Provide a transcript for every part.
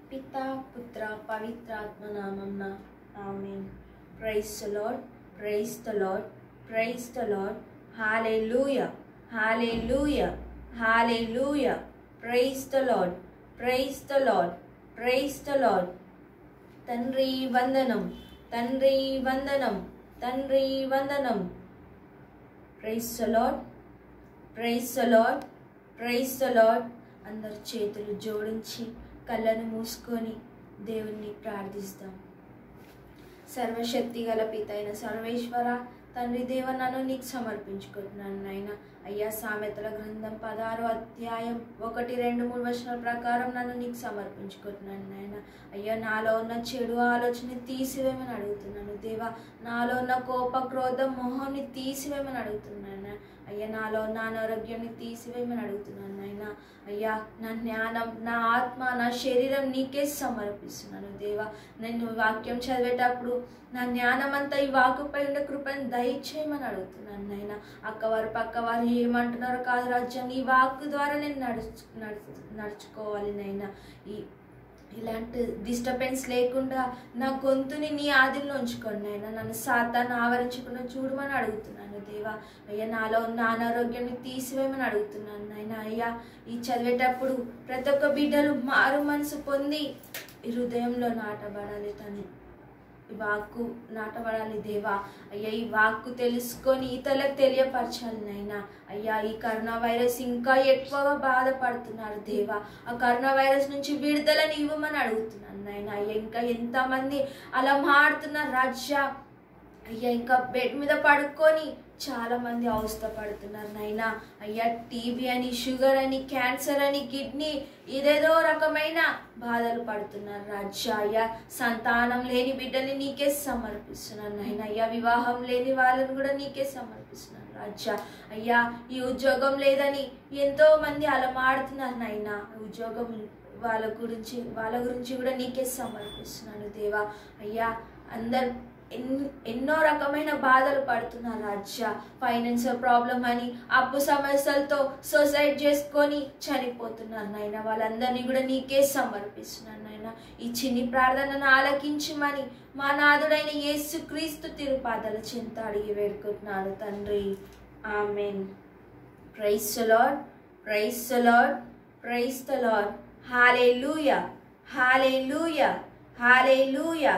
పితా పుత్ర పవిత్రాత్మ నామంన amen praise the lord praise the lord praise the lord hallelujah hallelujah hallelujah praise the lord praise the lord praise the lord తండ్రి వందనం తండ్రి వందనం తండ్రి వందనం praise the lord praise the lord praise the lord అందరు చేతులు జోడించి కళ్ళను మూసుకొని దేవుణ్ణి ప్రార్థిస్తాం సర్వశక్తి గల పిత అయిన సర్వేశ్వర తండ్రి దేవ నన్ను నీకు సమర్పించుకుంటున్నాను నాయన అయ్యా సామెతల గ్రంథం పదహారో అధ్యాయం ఒకటి రెండు మూడు వచనాల ప్రకారం నన్ను నీకు సమర్పించుకుంటున్నాను నాయన అయ్యా నాలో ఉన్న చెడు ఆలోచన తీసివేమని అడుగుతున్నాను దేవా నాలో ఉన్న కోప క్రోధం మొహాన్ని తీసివేమని అడుగుతున్నాను అయ్యా నాలో ఉన్న అనారోగ్యాన్ని తీసివేయమని అడుగుతున్నాను నాయన అయ్యా నా జ్ఞానం నా ఆత్మ నా శరీరం నీకే సమర్పిస్తున్నాను దేవా నేను వాక్యం చదివేటప్పుడు నా జ్ఞానం అంతా ఈ వాకుపై ఉండే కృపను దయచేయమని అడుగుతున్నాను నాయన అక్కవారు పక్కవారు ఏమంటున్నారో కాదు రాజ్యం ఈ వాక్కు ద్వారా నేను నడుచు నడుచు నడుచుకోవాలి నాయన ఈ ఇలాంటి డిస్టర్బెన్స్ లేకుండా నా గొంతుని నీ ఆదిలో ఉంచుకోండి నాయన నన్ను సాతాన్ని ఆవరించకుండా చూడమని అడుగుతున్నాను దేవా అయ్యా నాలో ఉన్న అనారోగ్యాన్ని తీసివేయమని అడుగుతున్నాను నాయన అయ్యా ఈ చదివేటప్పుడు ప్రతి ఒక్క బిడ్డలు మారు మనసు పొంది ఈ హృదయంలో నాటబడాలి తను ఈ వాక్కు నాటబడాలి దేవా అయ్యా ఈ వాక్కు తెలుసుకొని ఇతరులకు తెలియపరచాలి నాయనా అయ్యా ఈ కరోనా వైరస్ ఇంకా ఎక్కువగా బాధపడుతున్నారు దేవా ఆ కరోనా వైరస్ నుంచి విడుదలని ఇవ్వమని అడుగుతున్నాను నాయన అయ్యా ఇంకా ఎంతమంది అలా మాడుతున్నారు రాజ్య అయ్యా ఇంకా బెడ్ మీద పడుకొని చాలా మంది అవస్థ పడుతున్నారు నాయనా అయ్యా టీబీ అని షుగర్ అని క్యాన్సర్ అని కిడ్నీ ఇదేదో రకమైన బాధలు పడుతున్నారు రాజ్య అయ్యా సంతానం లేని బిడ్డని నీకే సమర్పిస్తున్నాను నాయన అయ్యా వివాహం లేని వాళ్ళని కూడా నీకే సమర్పిస్తున్నాను రాజ్య అయ్యా ఈ ఉద్యోగం లేదని ఎంతో మంది అలా మాడుతున్నారు నాయన ఉద్యోగం వాళ్ళ గురించి వాళ్ళ గురించి కూడా నీకే సమర్పిస్తున్నాను దేవా అయ్యా అందరు ఎన్ ఎన్నో రకమైన బాధలు పడుతున్నారు రాజ్య ఫైనాన్షియల్ ప్రాబ్లం అని అప్పు సమస్యలతో సూసైడ్ చేసుకొని చనిపోతున్నారు నాయన వాళ్ళందరినీ కూడా నీకే సమర్పిస్తున్నాను నాయన ఈ చిన్ని ప్రార్థనను ఆలకించమని మా నాదుడైన యేసు క్రీస్తు తిరుపాదల చింత అడిగి వేడుకుంటున్నాను తండ్రి amen praise lord praise lord praise the lord hallelujah hallelujah hallelujah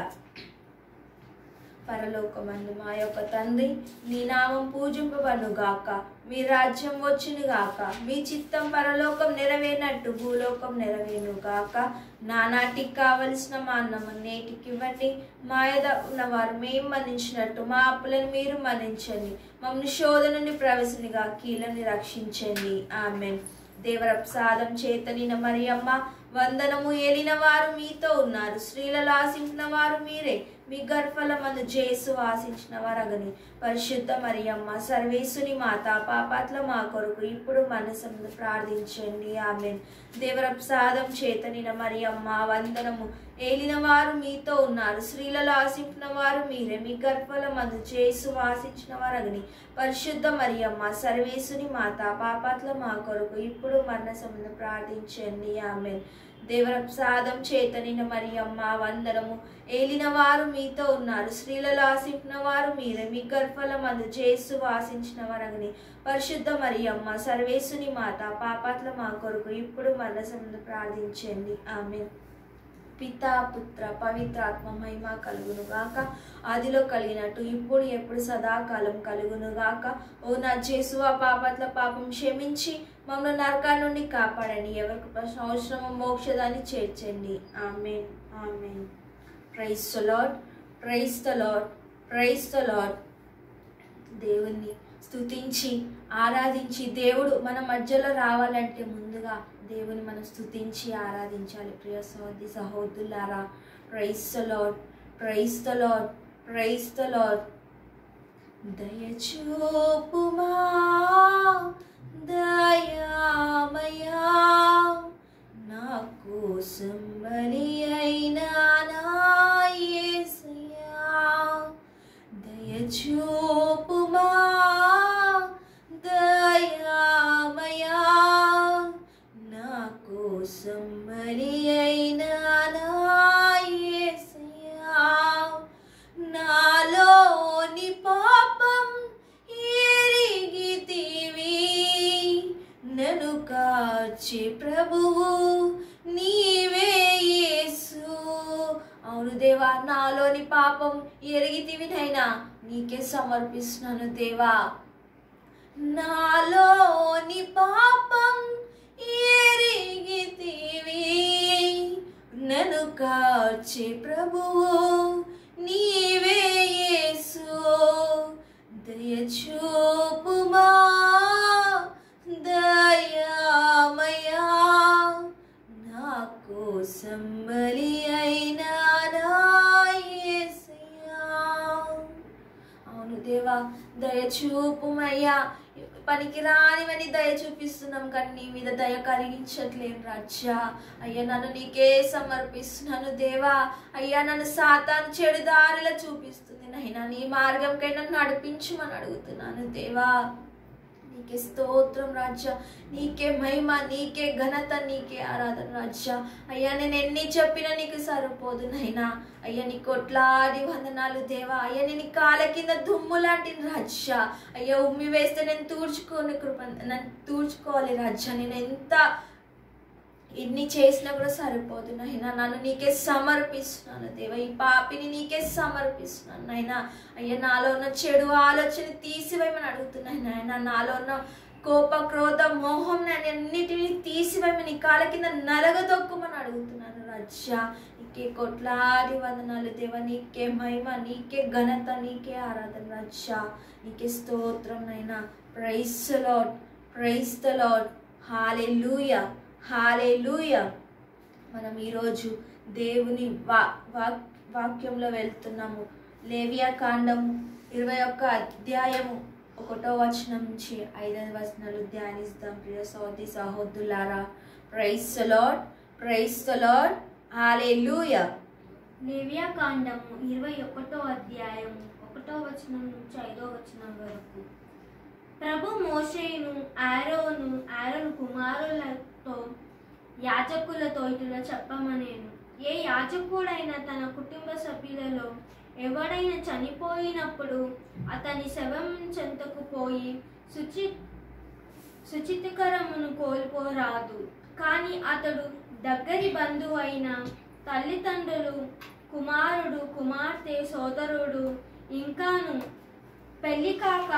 పరలోకమందు మా యొక్క తండ్రి నీ నామం పూజింపబను గాక మీ రాజ్యం వచ్చును గాక మీ చిత్తం పరలోకం నెరవేరినట్టు భూలోకం నెరవేరును గాక నానాటికి కావలసిన మా అన్నము నేటికి ఇవ్వండి మా ఎద ఉన్నవారు మేము మన్నించినట్టు మా అప్పులను మీరు మన్నించండి మమ్మల్ని శోధనని ప్రవేశనిగా కీలని రక్షించండి ఆమెన్ దేవర ప్రసాదం చేతనిన మరియమ్మ వందనము ఏలిన వారు మీతో ఉన్నారు స్త్రీలలో ఆశించిన వారు మీరే మీ గర్భఫలమందు జేసు ఆశించిన వారగని పరిశుద్ధ మరియమ్మ సర్వేసుని మాత పాపాత్ల మా కొరకు ఇప్పుడు మనసందు ప్రార్థించండి ఆమె దేవర ప్రసాదం చేతనిన మరియమ్మ వందనము ఏలిన వారు మీతో ఉన్నారు స్త్రీలలో ఆశించిన వారు మీరే మీ గర్భఫలమందు జేసు ఆశించిన వారగని పరిశుద్ధ మరియమ్మ సర్వేసుని మాత పాపాత్ల మా కొరకు ఇప్పుడు మరణసమును ప్రార్థించండి ఆమె దేవర ప్రసాదం చేతనిన మరియమ్మ వందనము ఏలిన వారు మీతో ఉన్నారు స్త్రీలలో ఆశించిన వారు మీరే మీ గర్భఫలమందు జేసు వాసించిన వారగని పరిశుద్ధ మరియమ్మ సర్వేసుని మాత పాపాత్ల మా కొరకు ఇప్పుడు మరణసమును ప్రార్థించండి ఆమె పిత పుత్ర పవిత్రాత్మ మహిమ కలుగును గాక ఆదిలో కలిగినట్టు ఇప్పుడు ఎప్పుడు సదాకాలం కలుగును గాక ఓ నా జేసు ఆ పాపట్ల పాపం క్షమించి మమ్మల్ని నరకా నుండి కాపాడండి ఎవరికి ప్రశ్న అవసరమో మోక్షదాన్ని చేర్చండి amen amen praise the lord praise the lord praise the lord దేవుణ్ణి స్తుతించి ఆరాధించి దేవుడు మన మధ్యలో రావాలంటే ముందుగా దేవుని మనం స్తుతించి ఆరాధించాలి ప్రియ సహోదరి సహోదరులారా praise the lord praise the lord praise the lord దయచూపుమా దయామయా నా కోసం బలి అయినా నా యేసయ్యా దయచూపుమా దయామయా నా కోసం బలి అయినా నా దేవా నాలోని పాపం ఎరిగితివి నైనా నీకే సమర్పిస్తున్నాను దేవా నాలోని పాపం ఎరిగితివి నన్ను కాచి ప్రభువు నీవే యేసు దయచూపుమా దయామయా నా కోసం బలి అయినా నా యేసయ్యా అవును దేవా దయ చూపుమయ్యా పనికి రానివని దయ చూపిస్తున్నాం కానీ నీ మీద దయ కలిగించట్లేను రాజ్యా అయ్యా నన్ను నీకే సమర్పిస్తున్నాను దేవా అయ్యా నన్ను సాతాను చెడు దారిలో చూపిస్తుంది నైనా నీ మార్గంకై నన్ను నడిపించమని అడుగుతున్నాను దేవా నీకే స్తోత్రం రాజ్య నీకే మహిమ నీకే ఘనత నీకే ఆరాధన రాజ్య అయ్యా నేను ఎన్ని చెప్పినా నీకు సరిపోదు నైనా అయ్యా నీ కొట్లాడి వందనాలు దేవా అయ్యా నేను నీ కాళ్ళ కింద దుమ్ము లాంటి రాజ్య అయ్యా ఉమ్మి వేస్తే నేను తూడ్చుకోని కృప నన్ను తూడ్చుకోవాలి రాజ్య నేను ఎంత ఎన్ని చేసినా కూడా సరిపోదు నాయనా నన్ను నీకే సమర్పిస్తున్నాను దేవ ఈ పాపిని నీకే సమర్పిస్తున్నాను నాయనా అయ్యా నాలో ఉన్న చెడు ఆలోచన తీసివేయమని అడుగుతున్నాను నాయన నాలో ఉన్న కోప క్రోధ మోహం నేను అన్నిటిని తీసివేయమని నీ కాళ్ళ కింద నలగదొక్కమని అడుగుతున్నాను రజ్జ నీకే కొట్లాది వందనాలు దేవ నీకే మహిమ నీకే ఘనత నీకే ఆరాధన రజ్జ నీకే స్తోత్రం నైనా praise lord praise the lord hallelujah hallelujah మనం ఈరోజు దేవుని వా వాక్ వాక్యంలో వెళ్తున్నాము లేవియా కాండం ఇరవై ఒక్క అధ్యాయము ఒకటో వచనం నుంచి ఐదవ వచనాలు ధ్యానిస్తాం ప్రియ సోదరి సహోదరులారా praise lord praise lord hallelujah లేవియా కాండము ఇరవై ఒకటో అధ్యాయం ఒకటో వచనం నుంచి ఐదో వచనం వరకు ప్రభు మోషేను ఆరోను ఆరోను కుమారులతో యాజకులతో ఇటులా చెప్పమనేను ఏ యాజకుడైనా తన కుటుంబ సభ్యులలో ఎవడైనా చనిపోయినప్పుడు అతని శవం చెంతకు పోయి శుచి శుచితకరమును కోల్పోరాదు కానీ అతడు దగ్గరి బంధువు అయిన తల్లిదండ్రులు కుమారుడు కుమార్తె సోదరుడు ఇంకాను పెళ్లి కాక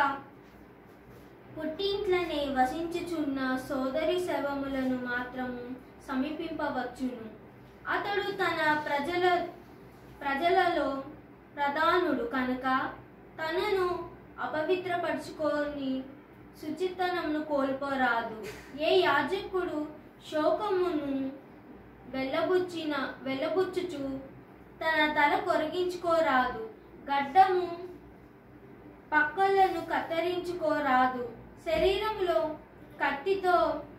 పుట్టింట్లనే వసించుచున్న సోదరి శవములను మాత్రము సమీపింపవచ్చును అతడు తన ప్రజల ప్రజలలో ప్రధానుడు కనుక తనను అపవిత్రపరుచుకొని శుచితనమును కోల్పోరాదు ఏ యాజకుడు శోకమును వెళ్ళబుచ్చిన వెళ్ళబుచ్చుచు తన తల కొరిగించుకోరాదు గడ్డము పక్కలను కత్తిరించుకోరాదు శరీరంలో కత్తితో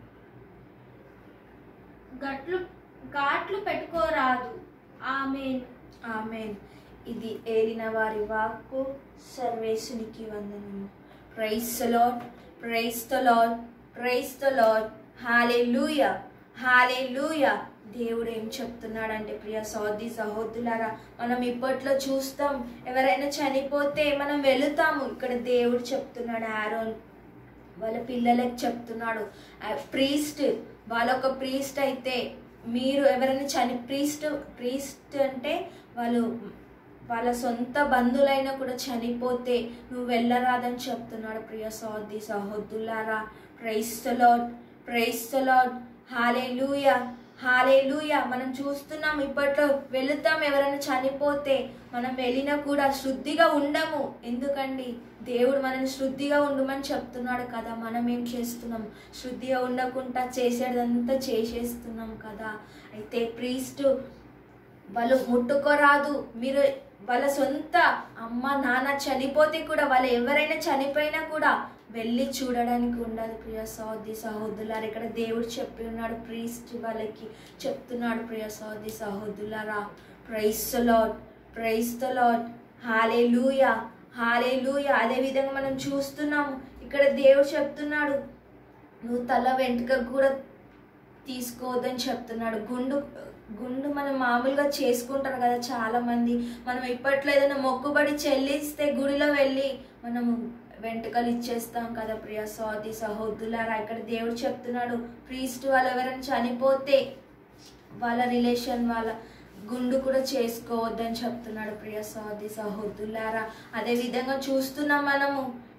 గట్లు ఘాట్లు పెట్టుకోరాదు ఆమెన్ ఆమెన్ ఇది ఏలిన వారి వాక్కు సర్వేశునికి వందనము praise lord praise the lord praise the lord hallelujah hallelujah దేవుడు ఏం చెప్తున్నాడంటే ప్రియ సోదరి సహోదరులారా మనం ఇప్పట్లో చూస్తాం ఎవరైనా చనిపోతే మనం వెళుతాము ఇక్కడ దేవుడు చెప్తున్నాడు ఆరోన్ వాళ్ళ పిల్లలకు చెప్తున్నాడు ప్రీస్ట్ వాళ్ళ ఒక ప్రీస్ట్ అయితే మీరు ఎవరైనా చని ప్రీస్ట్ ప్రీస్ట్ అంటే వాళ్ళు వాళ్ళ సొంత బంధువులైనా కూడా చనిపోతే నువ్వు వెళ్ళరాదని చెప్తున్నాడు ప్రియ సోదరి సహోదరులారా praise lord praise lord hallelujah hallelujah మనం చూస్తున్నాం ఇప్పట్లో వెళుతాం ఎవరైనా చనిపోతే మనం వెళ్ళినా కూడా శుద్ధిగా ఉండము ఎందుకండి దేవుడు మనల్ని శుద్ధిగా ఉండమని చెప్తున్నాడు కదా మనం ఏం చేస్తున్నాం శుద్ధిగా ఉండకుండా చేసేదంతా చేసేస్తున్నాం కదా అయితే ప్రీస్ట్ వాళ్ళు ముట్టుకోరాదు మీరు వాళ్ళ సొంత అమ్మ నాన్న చనిపోతే కూడా వాళ్ళు ఎవరైనా చనిపోయినా కూడా వెళ్ళి చూడడానికి ఉండదు ప్రియ సహోదరి సహోదరులారా ఇక్కడ దేవుడు చెప్పి ఉన్నాడు ప్రీస్ట్ వాళ్ళకి చెప్తున్నాడు ప్రియ సహోదరి సహోదరులారా praise lord praise the lord hallelujah హాలే లూయ అదేవిధంగా మనం చూస్తున్నాము ఇక్కడ దేవుడు చెప్తున్నాడు నువ్వు తల వెంట్రుక కూడా తీసుకోవద్దని చెప్తున్నాడు గుండు గుండు మనం మామూలుగా చేసుకుంటారు కదా చాలా మంది మనం ఇప్పట్లో ఏదైనా మొక్కుబడి చెల్లిస్తే గుడిలో వెళ్ళి మనము వెంట్రుకలు ఇచ్చేస్తాం కదా ప్రియ సోది సహోదరులారా ఇక్కడ దేవుడు చెప్తున్నాడు ప్రీస్ట్ వాళ్ళు ఎవరైనా చనిపోతే వాళ్ళ రిలేషన్ వాళ్ళ గుండు కూడా చేసుకోవద్దని చెప్తున్నాడు ప్రియ సహోదరి సహోదరులారా అదే విధంగా చూస్తున్నాం మనము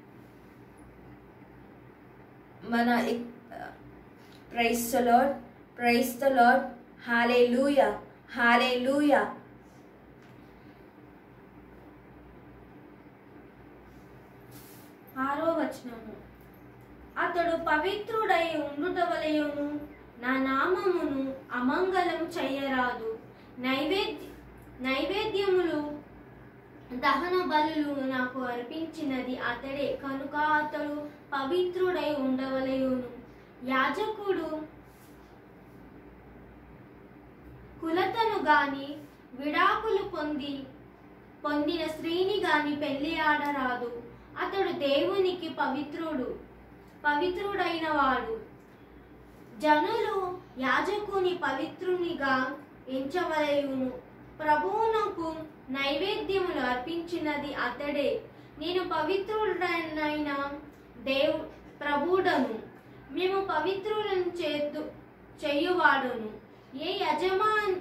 మన praise the lord praise the lord hallelujah హాలే లూయ ఆరో వచనము అతడు పవిత్రుడై ఉండుట వలయును నా నామమును అమంగళం చెయ్యరాదు నైవేద్య నైవేద్యములు దహన బలులు నాకు అర్పించినది అతడే కనుక అతడు పవిత్రుడై ఉండవలయును యాజకుడు కులతను గాని విడాకులు పొంది పొందిన స్త్రీని గాని పెళ్లి ఆడరాదు అతడు దేవునికి పవిత్రుడు పవిత్రుడైన వాడు జనులు యాజకుని పవిత్రునిగా ఎంచవలయును ప్రభువునకు నైవేద్యములు అర్పించినది అతడే నేను పవిత్రుడైన దేవు ప్రభుడను మేము పవిత్రులను చేద్దు చేయువాడును ఏ యజమాన్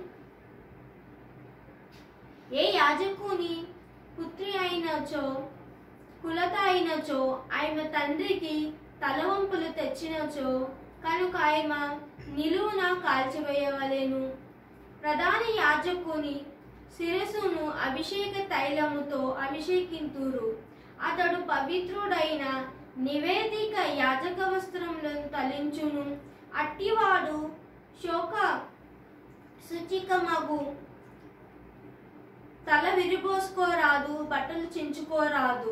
ఏ యాజకుని పుత్రి అయినచో కులత అయినచో ఆమె తండ్రికి తలవంపులు తెచ్చినచో కనుక ఆమె నిలువున కాల్చివేయవలెను ప్రధాన యాజకుని శిరస్సును అభిషేక తైలముతో అభిషేకింతురు అతడు పవిత్రుడైన నివేదిక యాజక వస్త్రములను తలించును అట్టివాడు శోక శుచికమగు తల విరిపోసుకోరాదు బట్టలు చించుకోరాదు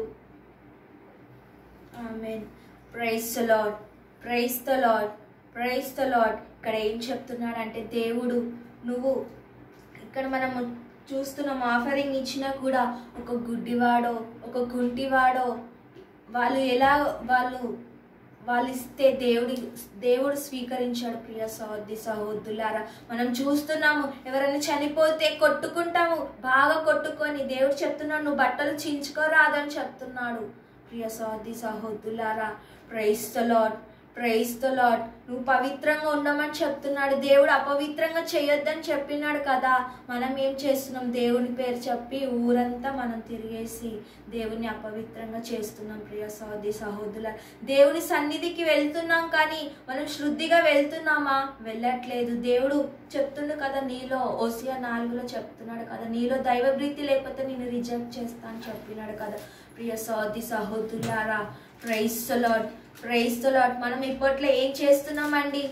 amen praise the lord praise the lord praise the lord ఇక్కడ ఏం చెప్తున్నాడంటే దేవుడు నువ్వు ఇక్కడ మనము చూస్తున్నాం ఆఫరింగ్ ఇచ్చినా కూడా ఒక గుడ్డివాడో ఒక కుంటివాడో వాళ్ళు ఎలా వాళ్ళు వాళ్ళు ఇస్తే దేవుడి దేవుడు స్వీకరించాడు ప్రియ సహోదరి సహోదరులారా మనం చూస్తున్నాము ఎవరైనా చనిపోతే కొట్టుకుంటాము బాగా కొట్టుకొని దేవుడు చెప్తున్నాడు నువ్వు బట్టలు చించుకోరాదని చెప్తున్నాడు ప్రియ సహోదరి సహోదరులారా praise the lord praise the lord నువ్వు పవిత్రంగా ఉండమని చెప్తున్నాడు దేవుడు అపవిత్రంగా చేయొద్దని చెప్పినాడు కదా మనం ఏం చేస్తున్నాం దేవుని పేరు చెప్పి ఊరంతా మనం తిరిగేసి దేవుని అపవిత్రంగా చేస్తున్నాం ప్రియ సహోదరి సహోదరుల దేవుని సన్నిధికి వెళ్తున్నాం కానీ మనం శుద్ధిగా వెళ్తున్నామా వెళ్ళట్లేదు దేవుడు చెప్తుండు కదా నీలో ఓసియా నాలుగులో చెప్తున్నాడు కదా నీలో దైవభ్రీతి లేకపోతే నేను రిజెక్ట్ చేస్తా అని చెప్పినాడు కదా ప్రియ సహోదరి సహోదరులారా ప్రైస్ లాడ్ ప్రైస్ లాడ్ మనం ఇప్పట్లో ఏం చేస్తున్నామండి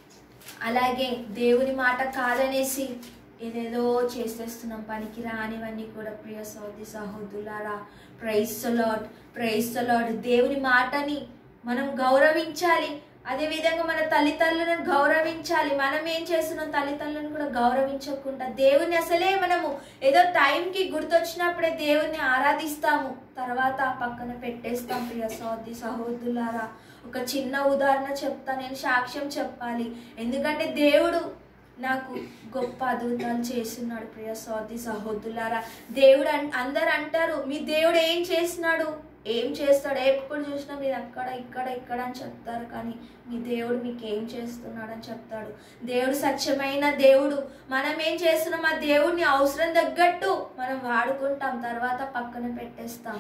అలాగే దేవుని మాట కాదనేసి ఏదేదో చేసేస్తున్నాం పనికి రానివన్నీ కూడా ప్రియ సోదరి సహోదరులారా ప్రైస్ లాడ్ ప్రైస్ లాడ్ దేవుని మాటని మనం గౌరవించాలి అదే విధంగా మన తల్లిదండ్రులను గౌరవించాలి మనం ఏం చేస్తున్నాం తల్లిదండ్రులను కూడా గౌరవించకుండా దేవుని అసలే మనము ఏదో టైంకి గుర్తొచ్చినప్పుడే దేవుని ఆరాధిస్తాము తర్వాత పక్కన పెట్టేస్తాం ప్రియ సోదరి సహోదరులారా ఒక చిన్న ఉదాహరణ చెప్తా నేను సాక్ష్యం చెప్పాలి ఎందుకంటే దేవుడు నాకు గొప్ప అద్భుతాలు చేస్తున్నాడు ప్రియ సోదరి సహోదరులారా దేవుడు అన్- అందరు అంటారు మీ దేవుడు ఏం చేస్తున్నాడు ఏం చేస్తాడు ఎప్పుడు చూసినా మీరు అక్కడ ఇక్కడ ఇక్కడ అని చెప్తారు కానీ మీ దేవుడు మీకు ఏం చేస్తున్నాడు అని చెప్తాడు దేవుడు సత్యమైన దేవుడు మనం ఏం చేస్తున్నాం ఆ దేవుడిని అవసరం తగ్గట్టు మనం వాడుకుంటాం తర్వాత పక్కన పెట్టేస్తాం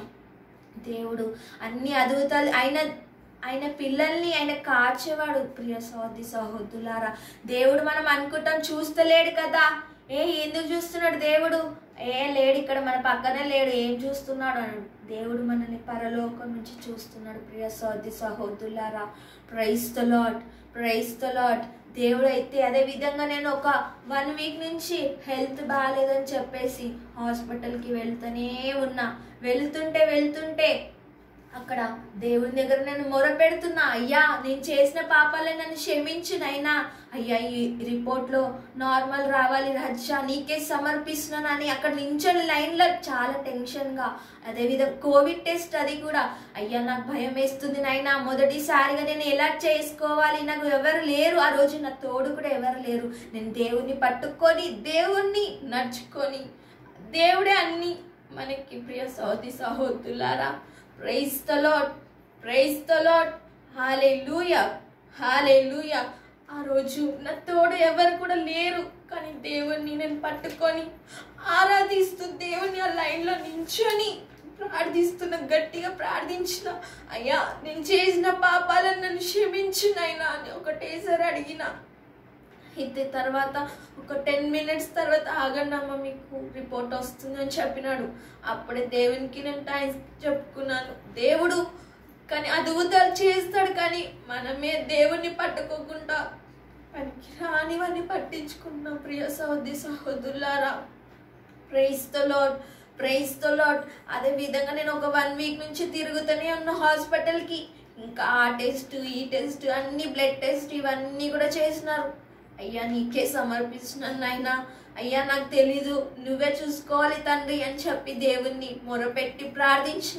దేవుడు అన్ని అద్భుతాలు ఆయన ఆయన పిల్లల్ని ఆయన కార్చేవాడు ప్రియ సహోదరి సహోదరులారా దేవుడు మనం అనుకుంటాం చూస్తలేడు కదా ఏ ఎందుకు చూస్తున్నాడు దేవుడు ఏ లేడు ఇక్కడ మన పక్కనే లేడు ఏం చూస్తున్నాడు అని దేవుడు మనల్ని పరలోకం నుంచి చూస్తున్నాడు ప్రియ సహోదరి సహోదరులారా praise the lord praise the lord దేవుడు అయితే అదే విధంగా నేను ఒక వన్ వీక్ నుంచి హెల్త్ బాగాలేదని చెప్పేసి హాస్పిటల్కి వెళ్తూనే ఉన్నా వెళ్తుంటే వెళ్తుంటే అక్కడ దేవుని దగ్గర నేను మొర పెడుతున్నా అయ్యా నేను చేసిన పాపాలే నన్ను క్షమించు నైనా అయ్యా ఈ రిపోర్ట్లో నార్మల్ రావాలి రజ్జా నీకే సమర్పిస్తున్నాను అని అక్కడ నించొని లైన్లో చాలా టెన్షన్గా అదేవిధంగా కోవిడ్ టెస్ట్ అది కూడా అయ్యా నాకు భయం వేస్తుంది నాయనా మొదటిసారిగా నేను ఎలా చేసుకోవాలి నాకు ఎవరు లేరు ఆ రోజు నా తోడు కూడా ఎవరు లేరు నేను దేవుణ్ణి పట్టుకొని దేవుణ్ణి నడుచుకొని దేవుడే అన్ని మనకి ప్రియ సౌది సహోదరులారా praise the lord praise the lord hallelujah హాలే లూయ ఆ రోజు నా తోడు ఎవరు కూడా లేరు కానీ దేవుణ్ణి నేను పట్టుకొని ఆరాధిస్తూ దేవుని ఆ లైన్లో నించొని ప్రార్థిస్తున్న గట్టిగా ప్రార్థించిన అయ్యా నేను చేసిన పాపాలను నన్ను క్షమించు నాయనా అని ఒకటేసారి అడిగిన అయితే తర్వాత ఒక టెన్ మినిట్స్ తర్వాత ఆగండమ్మ మీకు రిపోర్ట్ వస్తుంది అని చెప్పినాడు అప్పుడే దేవునికి నేను టైం చెప్పుకున్నాను దేవుడు కానీ అద్భుతాలు చేస్తాడు కానీ మనమే దేవుణ్ణి పట్టుకోకుండా పనికి రానివన్నీ పట్టించుకున్నాం ప్రియ సహోదరి సహోదరులారా praise the lord praise the lord అదే విధంగా నేను ఒక వన్ వీక్ నుంచి తిరుగుతూనే ఉన్న హాస్పిటల్కి ఇంకా ఆ టెస్ట్ ఈ టెస్ట్ అన్ని బ్లడ్ టెస్ట్ ఇవన్నీ కూడా చేసినారు అయ్యా నీకే సమర్పిస్తున్నాను నాయనా అయ్యా నాకు తెలీదు నువ్వే చూసుకోవాలి తండ్రి అని చెప్పి దేవుణ్ణి మొరపెట్టి ప్రార్థించిన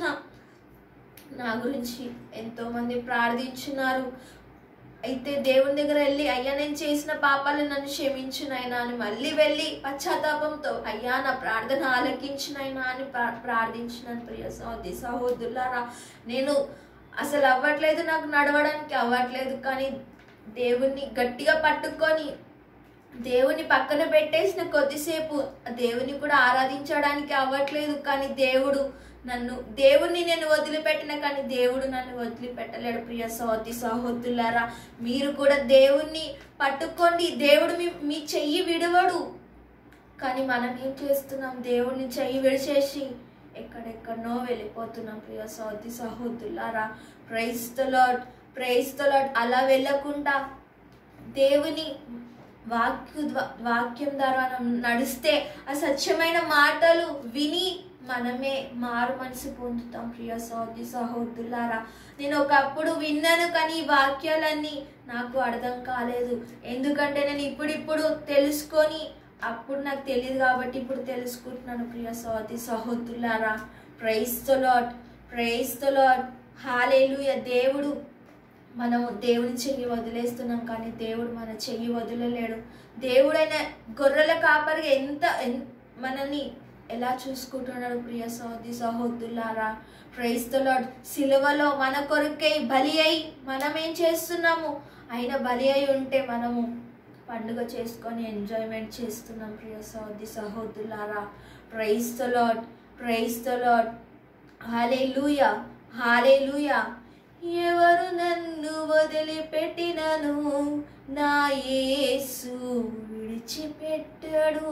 నా గురించి ఎంతో మంది ప్రార్థించున్నారు అయితే దేవుని దగ్గర వెళ్ళి అయ్యా నేను చేసిన పాపాలు నన్ను క్షమించు నాయనా అని మళ్ళీ వెళ్ళి పశ్చాత్తాపంతో అయ్యా నా ప్రార్థన ఆలకించు నాయనా అని ప్రా- ప్రార్థించినాను ప్రియ సహోదరి సహోదరులారా నేను అసలు అవ్వట్లేదు నాకు నడవడానికి అవ్వట్లేదు కానీ దేవుణ్ణి గట్టిగా పట్టుకొని దేవుని పక్కన పెట్టేసిన కొద్దిసేపు ఆ దేవుని కూడా ఆరాధించడానికి అవ్వట్లేదు కానీ దేవుడు నన్ను దేవుణ్ణి నేను వదిలిపెట్టిన కానీ దేవుడు నన్ను వదిలిపెట్టలేడు ప్రియ సహోదరి సహోదరులారా మీరు కూడా దేవుణ్ణి పట్టుకోండి దేవుడు మీ మీ చెయ్యి విడవడు కానీ మనం ఏం చేస్తున్నాం దేవుడిని చెయ్యి విడిచేసి ఎక్కడెక్కడనో వెళ్ళిపోతున్నాం ప్రియ సహోదరి సహోదరులారా praise the lord praise the lord అలా వెళ్ళకుండా దేవుని వాక్యు ద్వా- వాక్యం ద్వారా మనం నడిస్తే ఆ సత్యమైన మాటలు విని మనమే మారు మనసు పొందుతాం ప్రియ సహోదరి సహోదరులారా నేను ఒకప్పుడు విన్నాను కానీ ఈ వాక్యాలన్నీ నాకు అర్థం కాలేదు ఎందుకంటే నేను ఇప్పుడిప్పుడు తెలుసుకొని అప్పుడు నాకు తెలియదు కాబట్టి ఇప్పుడు తెలుసుకుంటున్నాను ప్రియ సహోదరి సహోదరులారా praise the lord praise the lord hallelujah దేవుడు మనము దేవుని చెయ్యి వదిలేస్తున్నాం కానీ దేవుడు మన చెయ్యి వదిలలేడు దేవుడైన గొర్రెల కాపరిగా ఎంత ఎన్- మనని ఎలా చూసుకుంటున్నాడు ప్రియ సహోదరి సహోదరులారా ప్రైజ్ ద లార్డ్ సిలువలో మన కొరకై బలి అయి మనం ఏం చేస్తున్నాము ఆయన బలి అయి ఉంటే మనము పండుగ చేసుకొని ఎంజాయ్మెంట్ చేస్తున్నాం ప్రియ సహోదరి సహోదరులారా praise the lord praise the lord hallelujah hallelujah ఎవరు నన్ను వదిలిపెట్టినను నా యేసు విడిచిపెట్టడు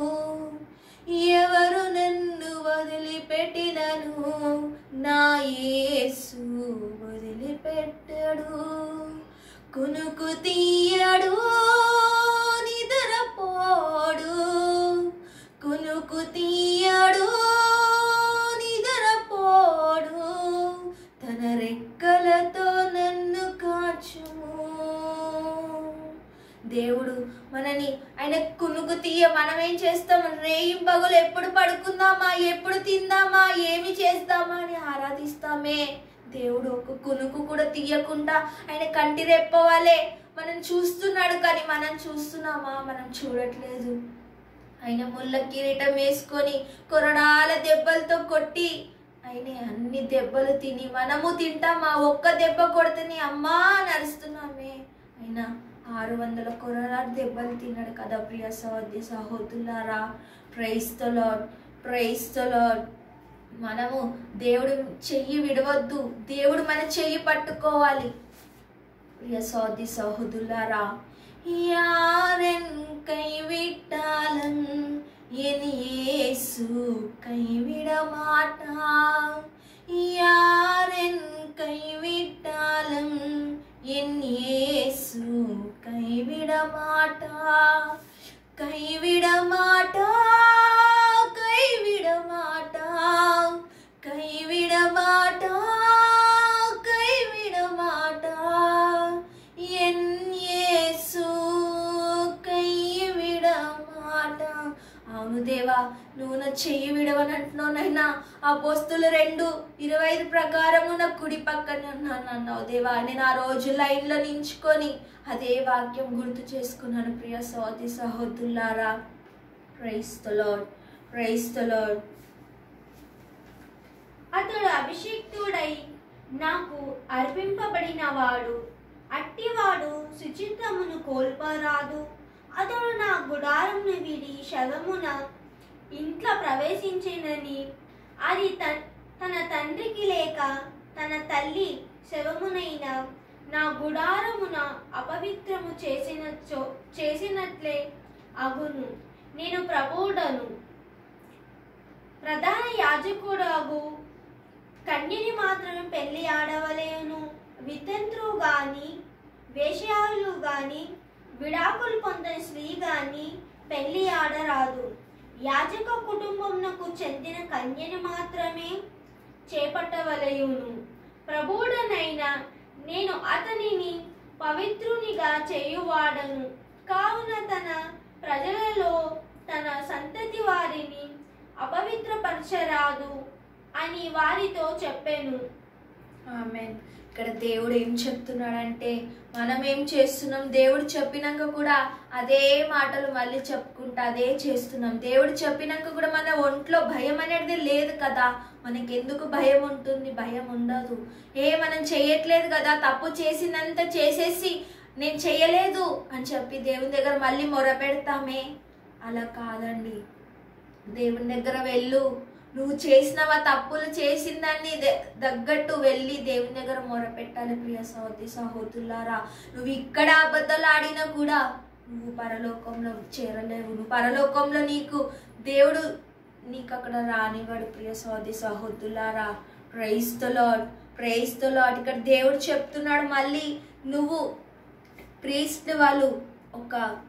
ఎవరు నన్ను వదిలిపెట్టినను నా యేసు వదిలిపెట్టడు కునుకు తీయడు నిద్రపోడు కునుకు తీయడు నిద్రపోడు తన రెక్కలతో నన్ను కాచుము దేవుడు మనని ఆయన కునుకు తీయ మనం ఏం చేస్తాం రేయిం పగులు ఎప్పుడు పడుకుందామా ఎప్పుడు తిందామా ఏమి చేస్తామా అని ఆరాధిస్తామే దేవుడు ఒక కునుకు కూడా తీయకుండా ఆయన కంటి రెప్పవాలే మనం చూస్తున్నాడు కానీ మనం చూస్తున్నామా మనం చూడట్లేదు ఆయన ముళ్ళ కిరీటం వేసుకొని కొరడాల దెబ్బలతో కొట్టి ఆయన అన్ని దెబ్బలు తిని మనము తింటామా ఒక్క దెబ్బ కొడితేనే అమ్మా నడుస్తున్నామే అయినా ఆరు వందల కొరడా దెబ్బలు తిన్నాడు కదా ప్రియ సహోదరి సహోదరులారా praise the lord praise the lord మనము దేవుడు చెయ్యి విడవద్దు దేవుడు మన చెయ్యి పట్టుకోవాలి പ്രിയ സോദി സഹോദുലാരാ யாரென் கைவிட்டாலும் என் இயேசு கைவிட மாட்டான் யாரென் கைவிட்டாலும் என் இயேசு கைவிட மாட்டா கைவிட மாட்டா கைவிட மாட்டா கைவிட மாட்டா கைவிட மாட்டா என் இயேசு கைவிட மாటా అవును దేవా నువ్వు నా చెయ్యి విడవనంటున్నావు నైనా ఆ పోస్తులు రెండు ఇరవై ఐదు ప్రకారము నా కుడి పక్కన ఉన్నాను అన్నావు దేవా నేను ఆ రోజు లైన్లో నించుకొని అదే వాక్యం గుర్తు చేసుకున్నాను ప్రియ సోదరి సహోదరులారా praise the lord praise the lord అతడు అభిషిక్తుడై నాకు అర్పింపబడిన వాడు అట్టివాడు శుచిత్వమును కోల్పరాదు అతడు నా గుడారమును విడి శవమున ఇంట్లో ప్రవేశించినని అది త- తన తండ్రికి లేక తన తల్లి శవమునైన నా గుడారమున అపవిత్రము చేసిన చేసినట్లే అగును నేను ప్రభువుడను ప్రధాన యాజకుడగు కన్యని మాత్రమే పెళ్లి ఆడవలేను వితంతువు గాని వేషయాలు గాని విడాకులు పొందని స్త్రీ గాని పెళ్లి ఆడరాదు యాజక కుటుంబమునకు చెందిన కన్యని మాత్రమే చేపట్టవలయును ప్రభువుడనైన నేను అతనిని పవిత్రునిగా చేయువాడను కావున తన ప్రజలలో తన సంతతి వారిని అపవిత్రపరచరాదు అని వారితో చెప్పాను ఆమెన్ ఇక్కడ దేవుడు ఏం చెప్తున్నాడంటే మనం ఏం చేస్తున్నాం దేవుడు చెప్పినాక కూడా అదే మాటలు మళ్ళీ చెప్పుకుంటా అదే చేస్తున్నాం దేవుడు చెప్పినాక కూడా మన ఒంట్లో భయం అనేది లేదు కదా మనకి ఎందుకు భయం ఉంటుంది భయం ఉండదు ఏ మనం చేయట్లేదు కదా తప్పు చేసినంత చేసేసి నేను చేయలేదు అని చెప్పి దేవుని దగ్గర మళ్ళీ మొర పెడతామే అలా కాదండి దేవుని దగ్గర వెళ్ళు నువ్వు చేసినవా తప్పులు చేసిన దాన్ని ద- తగ్గట్టు వెళ్ళి దేవుని దగ్గర మొరపెట్టాలి ప్రియ సహోదరి సహోదరులారా నువ్వు ఇక్కడ అబద్ధాలు ఆడినా కూడా నువ్వు పరలోకంలో చేరలేవు నువ్వు పరలోకంలో నీకు దేవుడు నీకు అక్కడ రానివాడు ప్రియ సహోదరి సహోదరులారా praise the lord praise the lord ఇక్కడ దేవుడు చెప్తున్నాడు మళ్ళీ నువ్వు ప్రీస్ట్ వాళ్ళు ఒక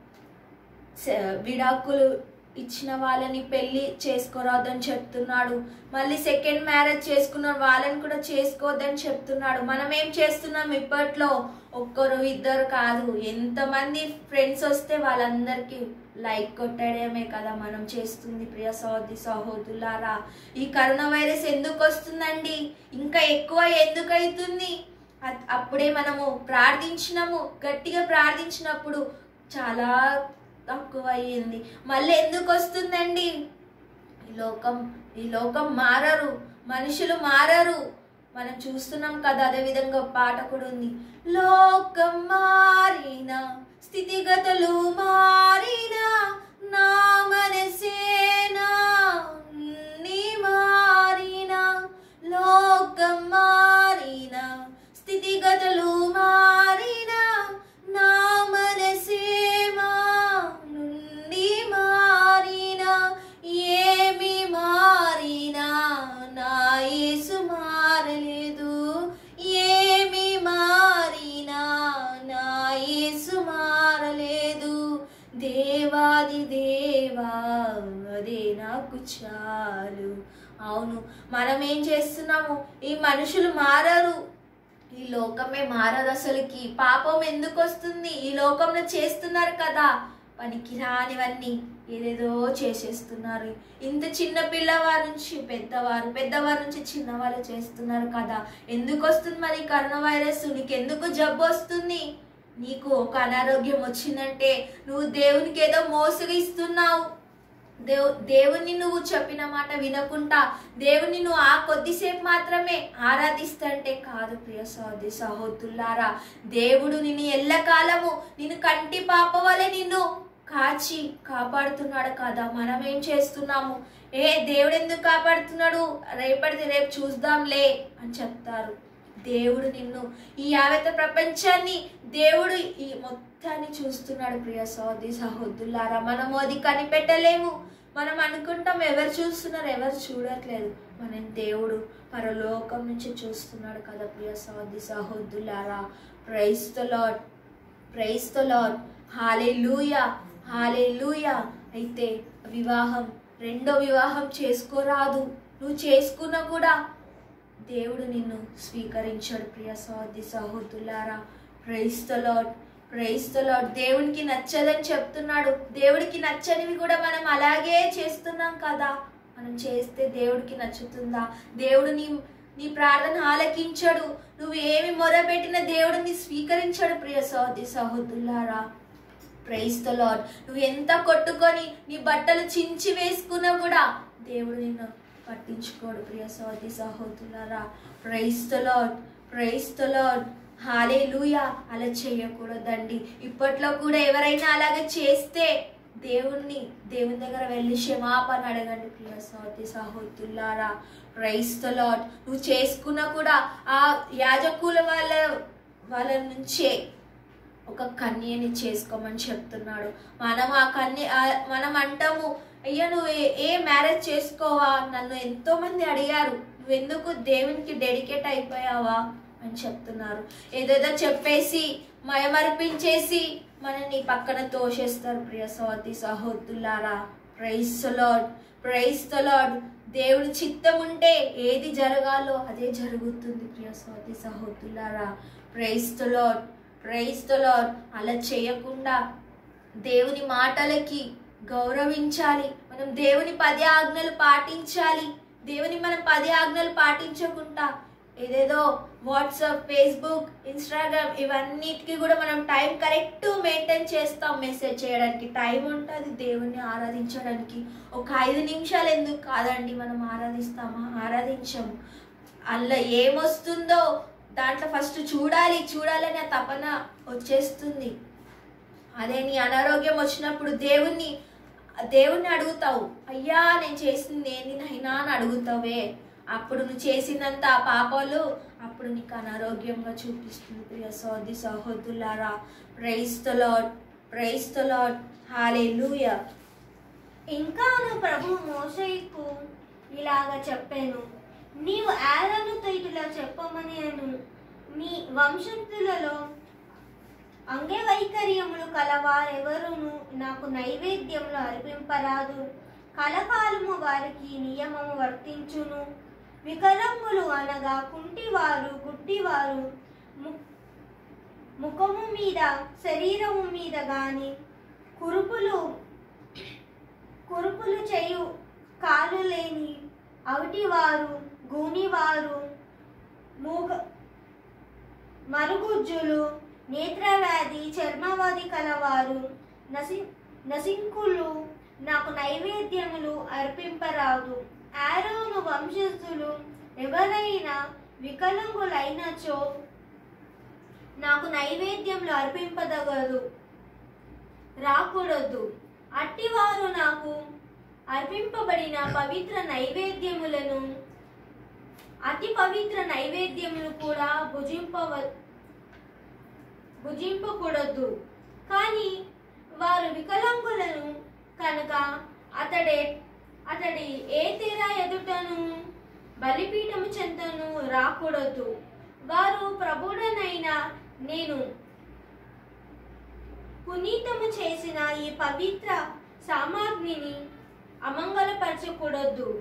స- విడాకులు ఇచ్చిన వాళ్ళని పెళ్లి చేసుకోరాదని చెప్తున్నాడు మళ్ళీ సెకండ్ మ్యారేజ్ చేసుకున్న వాళ్ళని కూడా చేసుకోవద్దని చెప్తున్నాడు మనం ఏం చేస్తున్నాం ఇప్పట్లో ఒక్కరు ఇద్దరు కాదు ఎంతమంది ఫ్రెండ్స్ వస్తే వాళ్ళందరికీ లైక్ కొట్టడమే కదా మనం చేస్తుంది ప్రియ సహోదరి సహోదరులారా ఈ కరోనా వైరస్ ఎందుకు వస్తుందండి ఇంకా ఎక్కువ ఎందుకు అవుతుంది అ- అప్పుడే మనము ప్రార్థించినాము గట్టిగా ప్రార్థించినప్పుడు చాలా తక్కువ అయ్యింది మళ్ళీ ఎందుకు వస్తుందండి ఈ లోకం ఈ లోకం మారరు మనుషులు మారరు మనం చూస్తున్నాం కదా అదే విధంగా పాట కూడా ఉంది లోకం మారిన స్థితిగతులు మారిన నా మనసేనా నీ మారిన లోకం మారిన స్థితిగతులు మారిన నా మనసేమా నుండి మారిన ఏమి మారినా నా యేసు మారలేదు ఏమి మారినా నా యేసు మారలేదు దేవాది దేవా అదే నాకు చాలు అవును మనం ఏం చేస్తున్నాము ఈ మనుషులు మారరు ఈ లోకమే మారదు అసలుకి పాపం ఎందుకు వస్తుంది ఈ లోకంలో చేస్తున్నారు కదా పనికి రానివన్నీ ఏదేదో చేసేస్తున్నారు ఇంత చిన్న పిల్లవారి నుంచి పెద్దవారు పెద్దవారి నుంచి చిన్నవారు చేస్తున్నారు కదా ఎందుకు వస్తుంది మరి కరోనా వైరస్ నీకు ఎందుకు జబ్బు వస్తుంది నీకు ఒక అనారోగ్యం వచ్చిందంటే నువ్వు దేవునికి ఏదో మోసగిస్తున్నావు దేవు దేవుని నువ్వు చెప్పిన మాట వినకుండా దేవుని నువ్వు ఆ కొద్దిసేపు మాత్రమే ఆరాధిస్తుంటే కాదు ప్రియ సహోదరి సహోదరులారా దేవుడు నిన్ను ఎల్లకాలము నిన్ను కంటి పాప వలె నిన్ను కాచి కాపాడుతున్నాడు కదా మనం ఏం చేస్తున్నాము ఏ దేవుడు ఎందుకు కాపాడుతున్నాడు రేపటిది రేపు చూద్దాంలే అని చెప్తారు దేవుడు నిన్ను ఈ యావత ప్రపంచాన్ని దేవుడు ఈ మొత్తాన్ని చూస్తున్నాడు ప్రియ సహోదరి సహోదరులారా మనము అది కనిపెట్టలేము మనం అనుకుంటాం ఎవరు చూస్తున్నారు ఎవరు చూడట్లేదు మన దేవుడు పరలోకం నుంచి చూస్తున్నాడు కదా ప్రియ సహోదరి సహోదరులారా praise the lord praise the lord hallelujah హాలే లూయా అయితే వివాహం రెండో వివాహం చేసుకోరాదు నువ్వు చేసుకున్నా కూడా దేవుడు నిన్ను స్వీకరించాడు ప్రియ సహోదరి సహోదరులారా praise the lord praise the lord దేవునికి నచ్చదని చెప్తున్నాడు దేవుడికి నచ్చనివి కూడా మనం అలాగే చేస్తున్నాం కదా మనం చేస్తే దేవుడికి నచ్చుతుందా దేవుడు నీ నీ ప్రార్థన ఆలకించడు నువ్వు ఏమి మొరపెట్టిన దేవుడు నీ స్వీకరించాడు ప్రియ సహోదరి సహోదరులారా ప్రైస్ ద లాడ్ నువ్వు ఎంత కొట్టుకొని నీ బట్టలు చించి వేసుకున్నా కూడా దేవుడు నిన్ను పట్టించుకోడు ప్రియ సహోదరి సహోదరులారా praise the lord praise the lord hallelujah అలా చేయకూడదండి ఇప్పట్లో కూడా ఎవరైనా అలాగే చేస్తే దేవుణ్ణి దేవుని దగ్గర వెళ్ళి క్షమాపణ అడగండి ప్రియ సహోదరి సహోదరులారా క్రైస్తలాట్ నువ్వు చేసుకున్నా కూడా ఆ యాజకుల వాళ్ళ వాళ్ళ నుంచే ఒక కన్యని చేసుకోమని చెప్తున్నాడు మనం ఆ కన్య ఆ- మనం అంటాము అయ్యా నువ్వు ఏ- ఏ మ్యారేజ్ చేసుకోవా నన్ను ఎంతో మంది అడిగారు నువ్వెందుకు దేవునికి డెడికేట్ అయిపోయావా అని చెప్తున్నారు ఏదేదో చెప్పేసి మయమర్పించేసి మనని పక్కన తోసేస్తారు ప్రియ సోదరి సహోదరులారా ప్రైస్ లార్డ్ ప్రైస్ లార్డ్ దేవుని చిత్తం ఉంటే ఏది జరగాలో అదే జరుగుతుంది ప్రియ సోదరి సహోదరులారా ప్రైస్ లార్డ్ ప్రైస్ లార్డ్ అలా చేయకుండా దేవుని మాటలకి గౌరవించాలి మనం దేవుని పది ఆజ్ఞలు పాటించాలి దేవుని మనం పది ఆజ్ఞలు పాటించకుండా ఏదేదో వాట్సాప్ ఫేస్బుక్ ఇన్స్టాగ్రామ్ ఇవన్నిటికి కూడా మనం టైం కరెక్ట్ మెయింటైన్ చేస్తాం మెసేజ్ చేయడానికి టైం ఉంటుంది దేవుణ్ణి ఆరాధించడానికి ఒక ఐదు నిమిషాలు ఎందుకు కాదండి మనం ఆరాధిస్తామా ఆరాధించము అందులో ఏమొస్తుందో దాంట్లో ఫస్ట్ చూడాలి చూడాలనే తపన వచ్చేస్తుంది అదే నీ అనారోగ్యం వచ్చినప్పుడు దేవుణ్ణి దేవుణ్ణి అడుగుతావు అయ్యా నేను చేసింది ఏంది నైనా అని అడుగుతావే అప్పుడు నువ్వు చేసినంత ఆ పాపాలు అప్పుడు నీకు అనారోగ్యంగా చూపిస్తుంది ప్రియ సోది సహోదరులారా praise the lord praise the lord hallelujah ఇంకాను ప్రభు మోషేకు ఇలాగ చెప్పాను నీవు ఆరనుతో ఇట్లా చెప్పమని అను నీ వంశస్థులలో అంగవైకర్యములు కలవారెవరును నాకు నైవేద్యములు అర్పింపరాదు కలకాలము వారికి నియమము వర్తించును వికలంగులు అనగా కుంటివారు గుడ్డివారు ము- ముఖము మీద శరీరము మీద గాని కురుపులు కురుపులు చేయు కాలు లేని అవిటివారు గూనివారు మూగ మరుగుజ్జులు నేత్రవ్యాధి చర్మవ్యాధి కలవారు నసి నసింకులు నాకు నైవేద్యములు అర్పింపరాదు ఆరోను వంశస్థులు ఎవరైనా వికలంగులైనచో నాకు నైవేద్యములు అర్పింపదగదు రాకూడదు అట్టివారు నాకు అర్పింపబడిన పవిత్ర నైవేద్యములను అతి పవిత్ర నైవేద్యములు కూడా భుజింపవ భుజింపకూడదు కానీ వారు వికలాంగులను కనుక అతడే అతడి ఏ తీర ఎదుటను బలిపీఠము చెంతను రాకూడదు వారు ప్రభుడనైన నేను పునీతము చేసిన ఈ పవిత్ర సామాగ్రిని అమంగళపరచకూడదు